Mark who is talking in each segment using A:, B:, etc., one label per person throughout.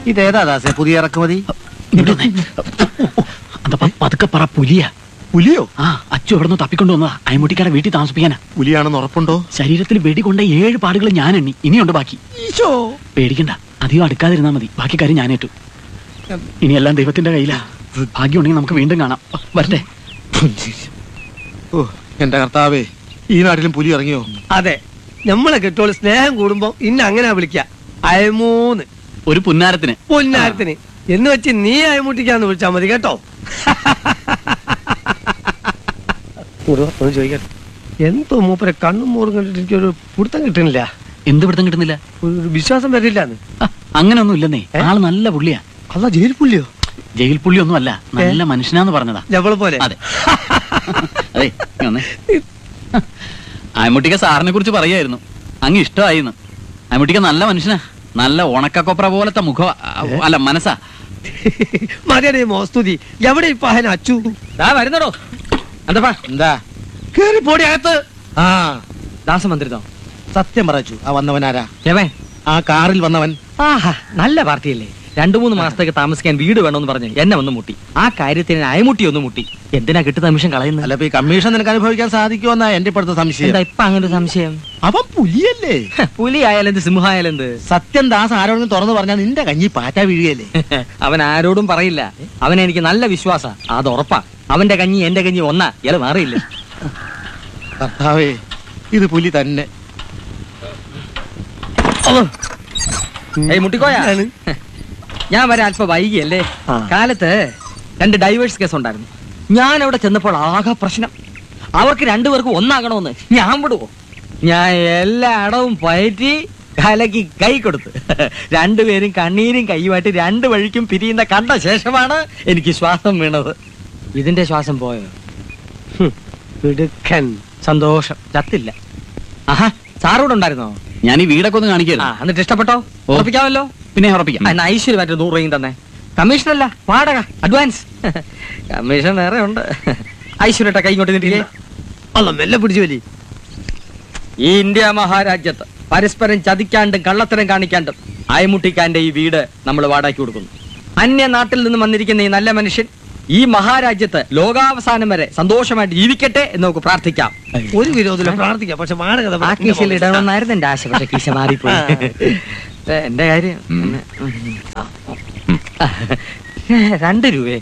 A: ഇതേതാ ദാസേ പുതിയ ഇറക്കുമതി
B: ഇങ്ങോട്ട് വന്നേ. അതാ പ- പതുക്കെ പറ പുലിയാ
A: പുലിയോ
B: ആ അച്ചു എവിടെ നിന്ന് തപ്പിക്കൊണ്ട് വന്നതാ അയമുട്ടിക്കാരെ വീട്ടിൽ താമസിപ്പിക്കാനാ
A: പുലിയാണെന്ന് ഉറപ്പുണ്ടോ
B: ശരീരത്തിൽ വെടി കൊണ്ട ഏഴ് പാടുകൾ ഞാൻ എണ്ണി ഇനിയുണ്ട് ബാക്കി
A: ഈശോ
B: പേടിക്കണ്ട അധികം അടുക്കാതിരുന്നാ മതി ബാക്കി കാര്യം ഞാനേറ്റു ഇനിയെല്ലാം ദൈവത്തിന്റെ കയ്യിലാ ഭാഗ്യമുണ്ടെങ്കിൽ നമുക്ക് വീണ്ടും കാണാം വരട്ടെ
A: ഓ എന്റെ കർത്താവേ ഈ നാട്ടിലും പുലി ഇറങ്ങിയോ
C: അതെ നമ്മളെ കെട്ടോള് സ്നേഹം കൂടുമ്പോ ഇന്ന അങ്ങനെ വിളിക്ക അയമൂന്ന്
B: ഒരു പുന്നാരത്തിന്
C: പൊന്നാരത്തിന് എന്ന് വെച്ച് നീ അയമുട്ടിക്കാന്ന് വിളിച്ചാ മതി കേട്ടോ ഒരു- ഒന്ന് ചോദിക്കട്ടെ എന്തോ മൂപ്പരെ കണ്ണും മോറും കണ്ടിട്ട് എനിക്കൊരു പിടുത്തം കിട്ടുന്നില്ല
B: എന്ത് പിടുത്തം കിട്ടുന്നില്ല
C: ഒരു ഒരു വിശ്വാസം വരില്ലാന്ന്
B: ആ, അങ്ങനെയൊന്നും ഇല്ലെന്നേ
C: ഏ?
B: ആള് നല്ല പുള്ളിയാ
C: അല്ല ജയിൽ പുള്ളിയോ
B: ജയിൽ പുള്ളി ഒന്നും അല്ല നല്ല മനുഷ്യനാന്ന് പറഞ്ഞതാ
C: ഞമ്മളെ പോലെ
B: അതെ അതെ ഇങ്ങ് വന്നേ. അയമുട്ടിക്ക സാറിനെ കുറിച്ച് പറയായിരുന്നു അങ്ങ് ഇഷ്ടമായിന്ന് അയമുട്ടിക്ക നല്ല മനുഷ്യനാ നല്ല ഉണക്കക്കൊപ്ര പോലത്തെ മുഖ അല്ല മനസ്സാ
C: മതിയടേ മോസ്തുതി എവിടെ ഇപ്പൊ അഹന അച്ചു
D: വരുന്നടോ എന്താ
A: എന്താ
C: കേറി പോടി അകത്ത്
A: ആ
D: ദാസം വന്നിരുന്നോ
A: സത്യം പറച്ചു ആ വന്നവനാരാ
D: എവൻ
A: ആ കാറിൽ വന്നവൻ
D: ആഹാ നല്ല പാർട്ടിയല്ലേ രണ്ടു മൂന്ന് മാസത്തേക്ക് താമസിക്കാൻ വീട് വേണമെന്ന് പറഞ്ഞ് എന്നെ ഒന്ന് മുട്ടി ആ കാര്യത്തിന് അയമുട്ടി ഒന്ന് മുട്ടി എന്തിനാ കിട്ടുന്ന നിമിഷം കളയുന്നത്
A: അല്ല ഇപ്പൊ ഈ കമ്മീഷൻ നിനക്ക് അനുഭവിക്കാൻ സാധിക്കുമെന്നാ എന്റെ ഇപ്പോഴത്തെ സംശയം
D: എന്താ ഇപ്പൊ അങ്ങനെ ഒരു സംശയം
A: അവൻ പുലിയല്ലേ
D: ഹ, പുലി ആയാലെന്ത് സിംഹായാലെന്ത്
A: സത്യം ദാസ് ആരോടെങ്കിലും തുറന്നു പറഞ്ഞാൽ നിന്റെ കഞ്ഞി പാറ്റ വീഴുകയല്ലേ
D: അവൻ ആരോടും പറയില്ല അവനെ എനിക്ക് നല്ല വിശ്വാസ അത് ഉറപ്പാ അവന്റെ കഞ്ഞി എന്റെ കഞ്ഞി ഒന്നാ ഇയാള് മാറിയില്ല
A: കർത്താവേ ഇത് പുലി തന്നെ
D: ഏയ് മുട്ടിക്കോയ
C: എന്താണ്?
D: ഞാൻ വരെ അല്പം വൈകിയല്ലേ
C: ആ.
D: കാലത്ത് രണ്ട് ഡൈവേഴ്സ് കേസ് ഉണ്ടായിരുന്നു ഞാൻ അവിടെ ചെന്നപ്പോൾ ആകെ പ്രശ്നം അവർക്ക് രണ്ടുപേർക്കും ഒന്നാകണമെന്ന് ഞാൻ വിടുവോ ഞാൻ എല്ലാ അടവും പയറ്റി കലക്കി കൈ കൊടുത്ത് രണ്ടുപേരും കണ്ണീരും കൈയുമായിട്ട് രണ്ട് വഴിക്കും പിരിയുന്ന കണ്ട ശേഷമാണ് എനിക്ക് ശ്വാസം വീണത് ഇതിന്റെ ശ്വാസം പോയോ
C: മിടുക്കൻ
D: സന്തോഷം ചത്തില്ല ആഹാ സാറൂടെ ഉണ്ടായിരുന്നോ
B: ഞാൻ ഈ വീടൊക്കെ ഒന്ന്
D: ആ
B: കാണിക്കായിരുന്നു
D: എന്നിട്ട് ഇഷ്ടപ്പെട്ടോ
B: ഓ.
D: ഉറപ്പിക്കാമല്ലോ
B: പിന്നെ ഉറപ്പിക്കാം
D: എന്നാ ഐശ്വര്യമായിട്ട് നൂറ് രൂപയും തന്നെ കമ്മീഷനല്ല വാടക അഡ്വാൻസ് കമ്മീഷൻ വേറെ ഉണ്ട് ഐശ്വര്യട്ട കൈ ഇങ്ങോട്ട് നീട്ടിയേ
C: അല്ല മെല്ലെ പിടിച്ചു വലി
D: ഈ ഇന്ത്യ മഹാരാജ്യത്ത് പരസ്പരം ചതിക്കാണ്ടും കള്ളത്തരം കാണിക്കാണ്ടും അയമുട്ടിക്കാന്റെ ഈ വീട് നമ്മൾ വാടകയ്ക്ക് കൊടുക്കുന്നു അന്യ നാട്ടിൽ നിന്ന് വന്നിരിക്കുന്ന ഈ നല്ല മനുഷ്യൻ ഈ മഹാരാജ്യത്ത് ലോകാവസാനം വരെ സന്തോഷമായിട്ട് ജീവിക്കട്ടെ എന്ന് നമുക്ക് പ്രാർത്ഥിക്കാം
C: ഒരു വിരോധമില്ല പ്രാർത്ഥിക്കാം പക്ഷെ മാടകഥ
D: ആ കീശയിൽ ഇടണമെന്നായിരുന്നു എന്റെ ആശ പക്ഷെ കീശ മാറിപ്പോയി ഏ, എന്റെ കാര്യം ഒന്ന്, ഉം. ആ. രണ്ട് രൂപയെ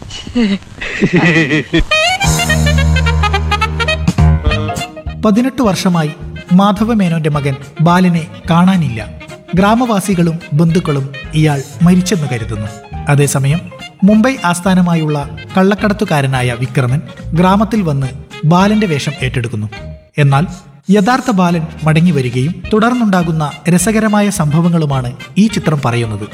E: പതിനെട്ട് വർഷമായി മാധവമേനോന്റെ മകൻ ബാലനെ കാണാനില്ല ഗ്രാമവാസികളും ബന്ധുക്കളും ഇയാൾ മരിച്ചെന്ന് കരുതുന്നു അതേസമയം മുംബൈ ആസ്ഥാനമായുള്ള കള്ളക്കടത്തുകാരനായ വിക്രമൻ ഗ്രാമത്തിൽ വന്ന് ബാലന്റെ വേഷം ഏറ്റെടുക്കുന്നു എന്നാൽ യഥാർത്ഥ ബാലൻ മടങ്ങി വരികയും തുടർന്നുണ്ടാകുന്ന രസകരമായ സംഭവങ്ങളുമാണ് ഈ ചിത്രം പറയുന്നത്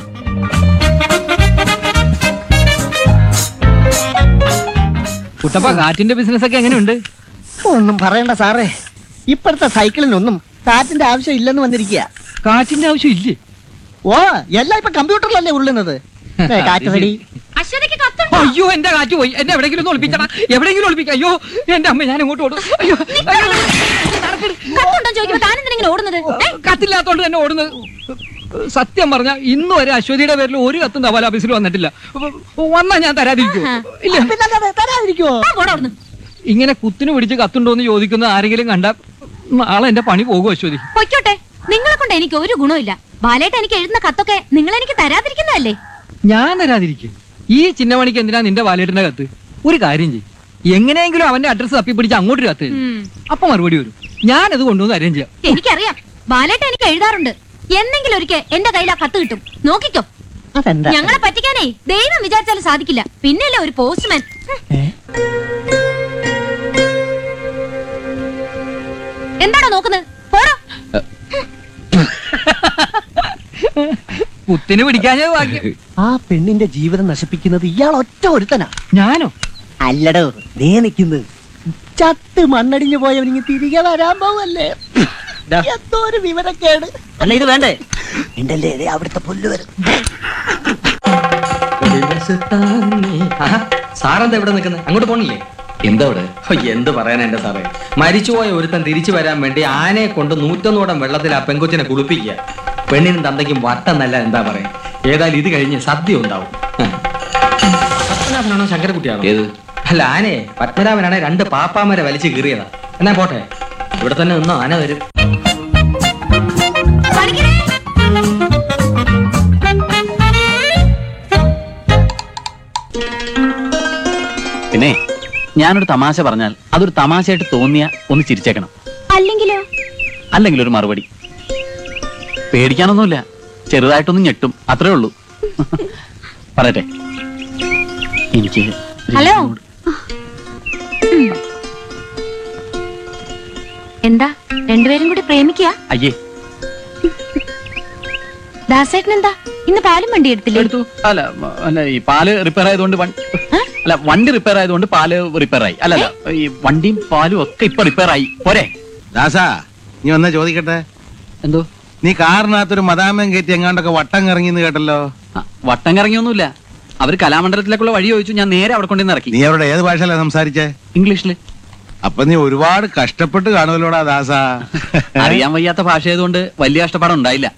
D: കുട്ടപ്പ കാറ്റിന്റെ ബിസിനസ് ഒക്കെ എങ്ങനെയുണ്ട്
F: ഒന്നും പറയണ്ട സാറേ ഇപ്പോഴത്തെ സൈക്കിളിനൊന്നും കാറ്റിന്റെ ആവശ്യം ഇല്ലെന്ന് വന്നിരിക്കുക
D: കാറ്റിന്റെ ആവശ്യം ഇല്ലേ
F: ഓ എല്ലാം ഇപ്പൊ കമ്പ്യൂട്ടറിലല്ലേ ഉള്ളുന്നത് ദേ, കാറ്റ് റെഡി
G: അശ്വതിക്ക് കത്തുണ്ടോ
D: അയ്യോ എന്റെ കാറ്റ് പോയി എന്നെ എവിടെയെങ്കിലും ഒന്ന് ഒളിപ്പിച്ചടാ എവിടെയെങ്കിലും ഒളിപ്പിക്കാം അയ്യോ എന്റെ അമ്മ ഞാൻ ഇങ്ങോട്ട് ഓടും അയ്യോ അയ്യോ, നടക്കരുത്.
G: കത്തുണ്ടോ ചോദിക്കുമ്പോ താൻ എന്തിനാ ഓടുന്നത് ഏ?
D: കത്തില്ലാത്തോണ്ട് തന്നെ ഓടുന്നത് സത്യം പറഞ്ഞ ഇന്ന് വരെ അശ്വതിയുടെ പേരിൽ ഒരു കത്തും തപാൽ ഓഫീസിൽ വന്നിട്ടില്ല വന്നാ ഞാൻ തരാതിരിക്കോ ഇല്ല
F: പിന്നല്ലാതെ തരാതിരിക്കുവോ
G: താൻ പോടാ അവിടുന്ന്.
D: ഇങ്ങനെ കുത്തിന് പിടിച്ച് കത്തുണ്ടോന്ന് ചോദിക്കുന്ന ആരെങ്കിലും കണ്ട നാളെ എന്റെ പണി പോകും അശ്വതി
G: പൊയ്ക്കോട്ടെ നിങ്ങളെ കൊണ്ട് എനിക്ക് ഒരു ഗുണമില്ല ബാലേട്ട് എനിക്ക് എഴുതുന്ന കത്തൊക്കെ നിങ്ങൾ എനിക്ക് തരാതിരിക്കുന്നതല്ലേ
D: ഞാൻ തരാതിരിക്കും ഈ ചിന്നമണിക്ക് എന്തിനാ നിന്റെ വാലേട്ടിന്റെ കത്ത് ഒരു കാര്യം ചെയ്യും എങ്ങനെയെങ്കിലും അവന്റെ അഡ്രസ് തപ്പിപ്പിടിച്ച് അങ്ങോട്ട് ഒരു കത്ത് എഴുതി.
G: ഉം.
D: അപ്പൊ മറുപടി വരും ഞാനത് കൊണ്ടുവന്ന് അരേഞ്ച് ചെയ്യാം
G: എനിക്കറിയാം ബാലേട്ട് എനിക്ക് എഴുതാറുണ്ട് എന്നെങ്കിലും ഒരിക്കൽ എന്റെ കയ്യിൽ ആ കത്ത് കിട്ടും നോക്കിക്കോ
F: അതെന്താ
G: ഞങ്ങളെ പറ്റിക്കാനേ ദൈവം വിചാരിച്ചാലും സാധിക്കില്ല പിന്നല്ലേ ഒരു പോസ്റ്റ്മാൻ എന്താണോ നോക്കുന്നത് പോടോ
D: കുത്തിന് പിടിക്കാഞ്ഞ ഭാഗ്യം
F: ആ പെണ്ണിന്റെ ജീവിതം നശിപ്പിക്കുന്നത് ഇയാൾ ഒറ്റ ഒരുത്തനാ
D: ഞാനോ
F: അല്ലടോ നീ നിക്കുന്നത് ചത്ത് മണ്ണടിഞ്ഞു പോയവനിങ്ങ് തിരികെ വരാൻ പോവല്ലേ
D: ദാ.
F: എന്തോ ഒരു വിവരക്കേട്
D: അല്ല ഇത് വേണ്ടേ
F: ഉണ്ടല്ലേ ദേ അവിടുത്തെ പുല്ല് വരും
D: സാറെന്താ ഇവിടെ നിൽക്കുന്നത് അങ്ങോട്ട് പോണില്ലേ
B: എന്താ അവിടെ
D: ഹോ, എന്ത് പറയാനാ എന്റെ സാറേ മരിച്ചുപോയ ഒരുത്തൻ തിരിച്ചു വരാൻ വേണ്ടി ആനയെ കൊണ്ട് നൂറ്റൊന്നോടം വെള്ളത്തിൽ ആ പെങ്കൊച്ചിനെ കുളിപ്പിക്കുക പെണ്ണിനും തന്തയ്ക്കും വട്ടെന്നല്ല എന്താ പറയാ ഏതായാലും ഇത് കഴിഞ്ഞ് സദ്യ ഉണ്ടാവും പത്മനാഭനാണോ ശങ്കരക്കുട്ടിയാണോ
A: ഏത്
D: അല്ല ആനയെ പത്മനാഭനാണെ രണ്ട് പാപ്പാമാരെ വലിച്ചു കീറിയതാ എന്നാ പോട്ടെ ഇവിടെ തന്നെ നിന്നോ ആന വരും
G: പണിക്കരെ
B: പിന്നെ ഞാനൊരു തമാശ പറഞ്ഞാൽ അതൊരു തമാശയായിട്ട് തോന്നിയ ഒന്ന് ചിരിച്ചേക്കണം
G: അല്ലെങ്കിലോ
B: അല്ലെങ്കിൽ ഒരു മറുപടി പേടിക്കാനൊന്നുമില്ല ചെറുതായിട്ടൊന്ന് ഞെട്ടും അത്രേ ഉള്ളൂ പറയട്ടെ എനിക്ക്
G: ഹലോ എന്താ രണ്ടുപേരും കൂടി പ്രേമിക്കുക
B: അയ്യേ
G: ദാസേട്ടൻ എന്താ ഇന്ന് പാലും വണ്ടി എടുത്തില്ലേ
B: എടുത്തു അല്ല മ- അല്ല ഈ പാല് റിപ്പയർ ആയതുകൊണ്ട് വൺ- അല്ല വണ്ടി റിപ്പയർ ആയതുകൊണ്ട് പാല് റിപ്പയർ ആയി അല്ല അല്ല ഈ വണ്ടിയും പാലും ഒക്കെ ഇപ്പൊ റിപ്പയർ ആയി പോരെ
H: ദാസാ നീ വന്നാ ചോദിക്കട്ടെ
B: എന്തോ
H: നീ കാറിനകത്തൊരു മദാമൻ കയറ്റി എങ്ങാണ്ടൊക്കെ വട്ടം കറങ്ങിന്ന് കേട്ടല്ലോ
B: ആ, വട്ടം കറങ്ങിയൊന്നുമില്ല അവര് കലാമണ്ഡലത്തിലേക്കുള്ള വഴി ചോദിച്ചു ഞാൻ നേരെ അവിടെ കൊണ്ടുവന്ന് ഇറക്കി
H: നീ അവരുടെ ഏത് ഭാഷയിലാ സംസാരിച്ചേ
B: ഇംഗ്ലീഷില്
H: അപ്പൊ നീ ഒരുപാട് കഷ്ടപ്പെട്ട് കാണുമല്ലോടാ ദാസാ
B: അറിയാൻ വയ്യാത്ത ഭാഷ ആയതുകൊണ്ട് വലിയ കഷ്ടപ്പാട് ഉണ്ടായില്ല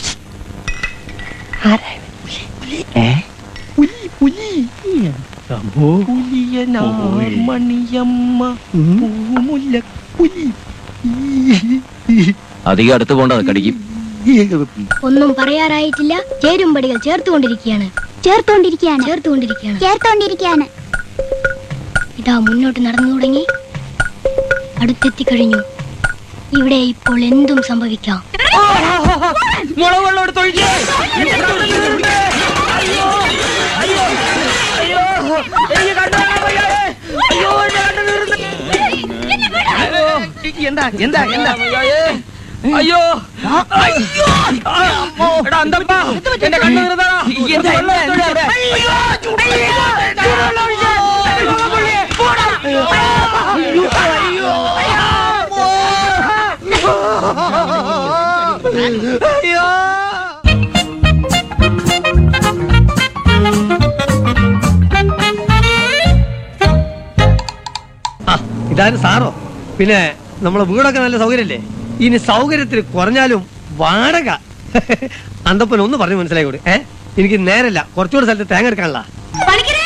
A: അധികം അടുത്ത് പോണ്ടത് കടിക്കും
I: ഒന്നും പറയാറായിട്ടില്ല ചേരുംപടികൾ ചേർത്തുകൊണ്ടിരിക്കുകയാണ് ചേർത്തുകൊണ്ടിരിക്കുകയാണ് ചേർത്തുകൊണ്ടിരിക്കുകയാണ് ചേർത്തുകൊണ്ടിരിക്കുകയാണ് ഇതാ മുന്നോട്ട് നടന്നു തുടങ്ങി അടുത്തെത്തിക്കഴിഞ്ഞു ഇവിടെ ഇപ്പോൾ എന്തും സംഭവിക്കാം
D: മുളക് വെള്ളം എടുത്ത് ഒഴിക്ക്.
C: എന്താ എന്താ എന്താ
D: അയ്യോ അയ്യോ എടാ അന്തപ്പാ എന്റെ കണ്ണു തീർന്നതാ. വെള്ളം എടുത്ത് ഒഴിക്ക്. അയ്യോ, ചൂടുവെള്ളം. ചൂടുവെള്ളം ഒഴിക്ക്. എന്റെ മുഖം പൊള്ളി. പോടാ. അയ്യോ, അയ്യോ, അയ്യോ.
C: ആ ഇതാരും സാറോ പിന്നെ നമ്മളെ വീടൊക്കെ നല്ല സൗകര്യല്ലേ ഇനി സൗകര്യത്തിന് കുറഞ്ഞാലും വാടക അന്തപ്പൻ ഒന്ന് പറഞ്ഞു മനസ്സിലായി കൂടി ഏ എനിക്ക് നേരല്ല കുറച്ചുകൂടെ സ്ഥലത്ത് തേങ്ങ എടുക്കാനുള്ള
G: പണിക്കരെ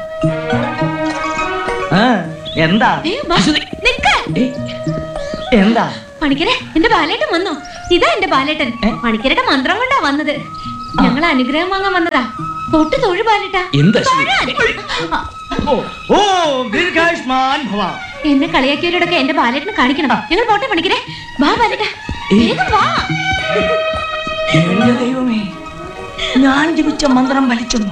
D: ആ, എന്താ
G: ഏ, വാ, നിൽക്ക്.
D: എന്താ
G: പണിക്കരെ എന്റെ ബാലേട്ടൻ വന്നു ഇതാ എന്റെ ബാലേട്ടൻ പണിക്കരുടെ മന്ത്രം കൊണ്ടാ വന്നത് ഞങ്ങൾ അനുഗ്രഹം വാങ്ങാൻ വന്നതാ തൊട്ട് തൊഴു ബാലേട്ടാ
D: എന്താ
G: തൊഴാൻ.
D: ഓ ദീർഘായുഷ്മാൻ ഭവ
G: എന്നെ കളിയാക്കിയവരോടൊക്കെ എന്റെ ബാലേട്ടനെ കാണിക്കണം ഞങ്ങൾ പോട്ടെ പണിക്കരെ വാ ബാലേട്ടാ വേഗം വാ
D: എന്റെ ദൈവമേ ഞാൻ ജപിച്ച മന്ത്രം വലിച്ചെന്നു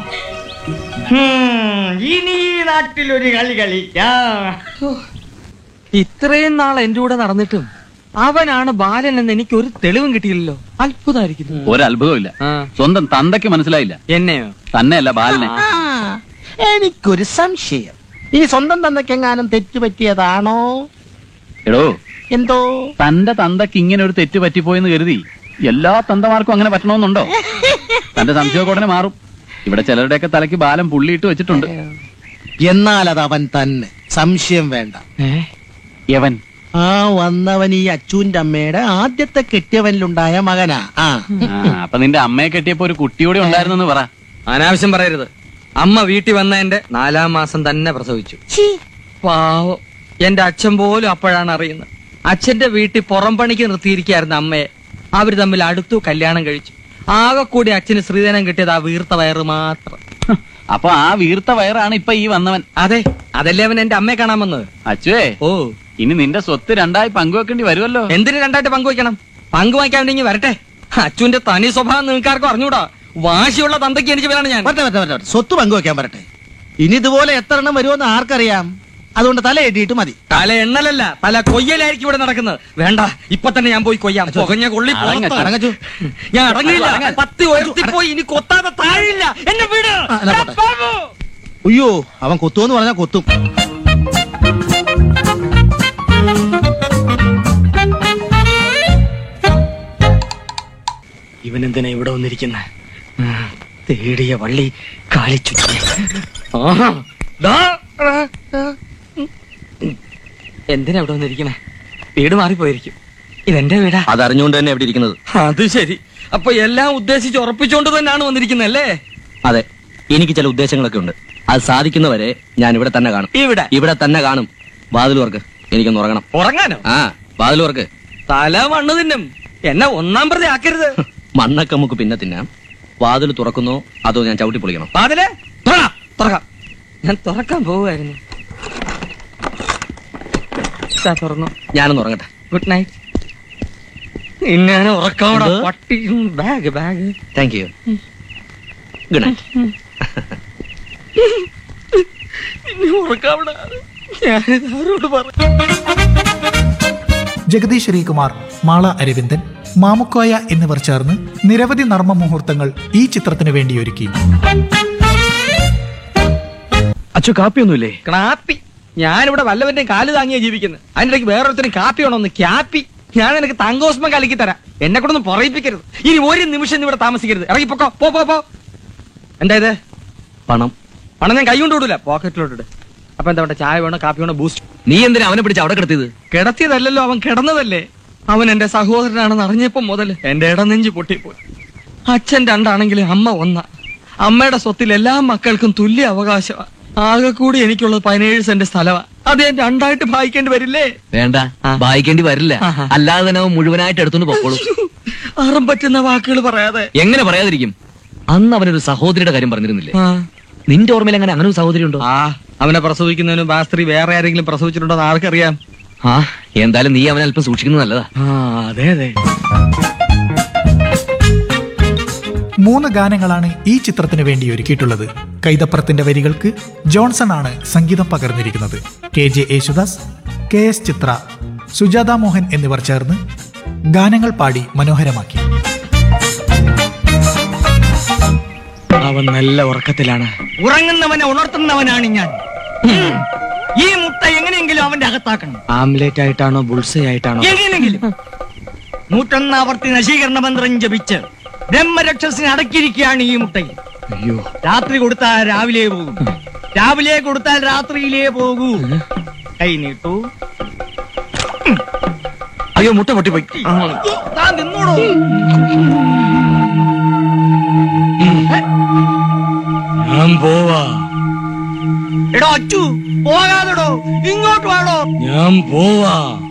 D: ഇനി ഈ നാട്ടിലൊരു കളി കളിക്കാം ഇത്രയും നാൾ എന്റെ കൂടെ നടന്നിട്ടും അവനാണ് ബാലൻ എന്ന് എനിക്ക് ഒരു തെളിവും കിട്ടിയില്ലല്ലോ അത്ഭുതമായിരിക്കുന്നു
B: ഒരത്ഭുതമില്ല
D: ആ,
B: സ്വന്തം തന്തയ്ക്ക് മനസ്സിലായില്ല
D: എന്നെയോ
B: തന്നെയല്ല ബാലനെ
F: എനിക്കൊരു സംശയം ഈ സ്വന്തം തന്തയ്ക്കെങ്ങാനും തെറ്റ് പറ്റിയതാണോ
B: എടോ
F: എന്തോ
B: തന്റെ തന്തയ്ക്ക് ഇങ്ങനെ ഒരു തെറ്റ് പറ്റിപ്പോയെന്ന് കരുതി എല്ലാ തന്തമാർക്കും അങ്ങനെ പറ്റണമെന്നുണ്ടോ തന്റെ സംശയമൊക്കെ ഉടനെ മാറും ഇവിടെ ചിലരുടെയൊക്കെ തലയ്ക്ക് ബാലം പുള്ളിയിട്ട് വെച്ചിട്ടുണ്ട്
F: എന്നാൽ അത് അവൻ തന്നെ സംശയം വേണ്ട
B: യവൻ
F: ആ വന്നവൻ ഈ അച്ചൂന്റെ അമ്മയുടെ ആദ്യത്തെ കെട്ടിയവനിലുണ്ടായ മകനാ ആ
B: ആ, അപ്പൊ നിന്റെ അമ്മയെ കെട്ടിയപ്പോ ഒരു കുട്ടിയോടെ ഉണ്ടായിരുന്നെന്ന് പറ
D: അനാവശ്യം പറയരുത് അമ്മ വീട്ടിൽ വന്ന എന്റെ നാലാം മാസം തന്നെ പ്രസവിച്ചു പാവം എന്റെ അച്ഛൻ പോലും അപ്പോഴാണ് അറിയുന്നത് അച്ഛന്റെ വീട്ടിൽ പുറം പണിക്ക് നിർത്തിയിരിക്കായിരുന്നു അമ്മയെ അവര് തമ്മിൽ അടുത്തു കല്യാണം കഴിച്ചു ആകെ കൂടി അച്ഛന് ശ്രീധനം കിട്ടിയത് ആ വീർത്ത വയറ് മാത്രം
B: അപ്പൊ ആ വീർത്ത വയറാണ് ഇപ്പൊ ഈ വന്നവൻ
D: അതെ അതല്ലേ അവൻ എന്റെ അമ്മയെ കാണാൻ വന്നത്
B: അച്ചുവേ
D: ഓ
B: ഇനി നിന്റെ സ്വത്ത് രണ്ടായി പങ്കുവെക്കേണ്ടി വരുമല്ലോ
D: എന്തിനു രണ്ടായിട്ട് പങ്കുവയ്ക്കണം പങ്കുവയ്ക്കാൻ വേണ്ടി വരട്ടെ അച്ഛന്റെ തനി സ്വഭാവം നിങ്ങൾക്കാർക്കും അറിഞ്ഞൂടാ വാശിയുള്ള തന്തയ്ക്ക് എനിക്ക് വേണം ഞാൻ
F: വരട്ടെ വരട്ടെ വരട്ടെ സ്വത്ത് പങ്കുവെക്കാൻ വരട്ടെ ഇനി ഇതുപോലെ എത്ര എണ്ണം വരുമെന്ന് ആർക്കറിയാം അതുകൊണ്ട് തല എഴുതിയിട്ട് മതി
D: തല എണ്ണലല്ല തല കൊയ്യലായിരിക്കും ഇവിടെ നടക്കുന്നത് വേണ്ട ഇപ്പൊ തന്നെ ഞാൻ പോയി കൊയ്യാം പുകഞ്ഞ കൊള്ളി
B: അടങ്ങ്
D: പുറത്ത്.
F: അടങ്ങച്ചു
D: ഞാൻ അടങ്ങില്ല പത്തി ഉയർത്തി പോയി ഇനി കൊത്താതെ താഴില്ല എന്നെ വീട്
F: ആ, എന്നാ പോട്ടെ. അയ്യോ അവൻ കൊത്തുമെന്ന് പറഞ്ഞാൽ കൊത്തും
D: ഇവൻ എന്തിനാ ഇവിടെ വന്നിരിക്കുന്ന തേടിയ വള്ളി കാലിച്ചുറ്റി ആഹാ. ദാ, ആ, ആ. എന്തിനാ ഇവിടെ വന്നിരിക്കണേ വീട് മാറിപ്പോയിരിക്കും ഇതെന്റെ വീടാ
B: അതറിഞ്ഞുകൊണ്ട് തന്നെ എവിടെ ഇരിക്കുന്നത്
D: അത് ശരി അപ്പൊ എല്ലാം ഉദ്ദേശിച്ച് ഉറപ്പിച്ചോണ്ട് തന്നെയാണ് വന്നിരിക്കുന്നത് അല്ലേ
B: അതെ എനിക്ക് ചില ഉദ്ദേശങ്ങളൊക്കെ ഉണ്ട് അത് സാധിക്കുന്നവരെ ഞാൻ ഇവിടെ തന്നെ കാണും
D: ഇവിടെ
B: ഇവിടെ തന്നെ കാണും വാതിൽ വർക്ക് എനിക്കൊന്ന് ഉറങ്ങണം
D: ഉറങ്ങാനോ
B: ആ വാതിൽ വർക്ക്
D: തല മണ്ണ് തിന്നും എന്നെ ഒന്നാം പ്രതി ആക്കരുത്
B: മണ്ണൊക്കെ നമുക്ക് പിന്നെ തിന്നാം വാതിൽ തുറക്കുന്നോ അതോ ഞാൻ ചവിട്ടി പൊളിക്കണം
D: വാതിലേ തുറക്കാം തുറക്കാം ഞാൻ തുറക്കാൻ പോവുമായിരുന്നു ദാ തുറന്നു
B: ഞാനൊന്ന് ഉറങ്ങട്ടെ
D: ഗുഡ് നൈറ്റ് ഇന്നാണ് ഉറക്കാവിടെ
B: എന്ത്?
D: പട്ടി bag bag
B: thank you good night
D: ഇനി ഉറക്കാവിടെ ഞാനിത് ആരോട് പറഞ്ഞു
E: ജഗദീഷ് ശ്രീകുമാർ മാള അരവിന്ദൻ മാമുക്കോയ എന്നിവർ ചേർന്ന് നിരവധി നർമ്മ മുഹൂർത്തങ്ങൾ ഈ ചിത്രത്തിന് വേണ്ടി ഒരുക്കി
B: അച്ഛൻ കാപ്പിയൊന്നുമില്ലേ
D: കാപ്പി ഞാനിവിടെ വല്ലവന്റെയും കാല് താങ്ങിയാ ജീവിക്കുന്നത് അതിനിടയ്ക്ക് വേറൊരുത്തരും കാപ്പി വേണമെന്ന് ക്യാപ്പി ഞാൻ നിനക്ക് തങ്കോസ്മം കലക്കി തരാം എന്നെ കൊണ്ടൊന്നും പറയിപ്പിക്കരുത് ഇനി ഒരു നിമിഷം നീ ഇവിടെ താമസിക്കരുത് ഇറങ്ങി പൊക്കോ പോ പോ പോ എന്താ ഇത്
B: പണം
D: പണം ഞാൻ കൈ കൊണ്ട് വിടൂല പോക്കറ്റിലോട്ടിട്ട് അപ്പൊ എന്താ വേണ്ട ചായ വേണോ കാപ്പി വേണോ ബൂസ്റ്റ്
B: നീ എന്തിനാ അവനെ പിടിച്ച് അവിടെ കിടത്തിയത്
D: കിടത്തിയതല്ലല്ലോ അവൻ കിടന്നതല്ലേ അവൻ എന്റെ സഹോദരനാണെന്ന് അറിഞ്ഞപ്പോ മുതൽ എന്റെ ഇടനെഞ്ച് പൊട്ടിപ്പോയി അച്ഛൻ രണ്ടാണെങ്കിലും അമ്മ ഒന്ന അമ്മയുടെ സ്വത്തിൽ എല്ലാ മക്കൾക്കും തുല്യ അവകാശമാണ് ആകെ കൂടി എനിക്കുള്ളത് പതിനേഴ് സെന്റ് സ്ഥലമാ അത് ഞാൻ രണ്ടായിട്ട് ഭാഗിക്കേണ്ടി വരില്ലേ
B: വേണ്ട
D: ആ.
B: വായിക്കേണ്ടി വരില്ല
D: ആഹാ.
B: അല്ലാതെ തന്നെ അവൻ മുഴുവനായിട്ട് എടുത്തോണ്ട് പൊക്കോളൂ
D: അറം പറ്റുന്ന വാക്കുകൾ പറയാതെ
B: എങ്ങനെ പറയാതിരിക്കും അന്ന് അവനൊരു സഹോദരിയുടെ കാര്യം പറഞ്ഞിരുന്നില്ലേ
D: ആ.
B: നിന്റെ ഓർമ്മയിൽ അങ്ങനെ അങ്ങനെ ഒരു സഹോദരി ഉണ്ടോ
D: ആ അവനെ പ്രസവിക്കുന്നതിന് ആ സ്ത്രീ വേറെ ആരെങ്കിലും പ്രസവിച്ചിട്ടുണ്ടോ എന്ന് ആർക്കറിയാം
B: ആ എന്തായാലും നീ അവനെ അല്പം സൂക്ഷിക്കുന്നത് നല്ലതാ
D: ആ അതെ അതെ
E: മൂന്ന് ഗാനങ്ങളാണ് ഈ ചിത്രത്തിന് വേണ്ടി ഒരുക്കിയിട്ടുള്ളത് കൈതപ്പുറത്തിന്റെ വരികൾക്ക് ജോൺസൺ ആണ് സംഗീതം പകർന്നിരിക്കുന്നത് K J Yesudas K S Chithra Sujatha Mohan എന്നിവർ ചേർന്ന് ഗാനങ്ങൾ പാടി മനോഹരമാക്കി
D: അവൻ നല്ല ഉറക്കത്തിലാണ് ഉറങ്ങുന്നവനെ ഉണർത്തുന്നവനാണ് ഞാൻ ഈ മുട്ട എങ്ങനെയെങ്കിലും അവന്റെ അകത്താക്കണം ആംലേറ്റ് ആയിട്ടാണോ ബുൾസ ആയിട്ടാണോ എങ്ങനെയെങ്കിലും നൂറ്റൊന്നാവർത്തി നശീകരണ മന്ത്രം ജപിച്ച് ബ്രഹ്മരക്ഷസിനെ അടക്കിയിരിക്കുകയാണ് ഈ മുട്ടയിൽ അയ്യോ രാത്രി കൊടുത്താൽ രാവിലെ പോകും രാവിലെ കൊടുത്താൽ രാത്രിയിലേ പോകൂ കൈ നീട്ടു
B: അയ്യോ മുട്ട പൊട്ടിപ്പോയി
D: താൻ നിന്നോളൂ ഞാൻ പോവാ എടോ അച്ചു പോകാതെടോ ഇങ്ങോട്ട് വേണോ ഞാൻ പോവാ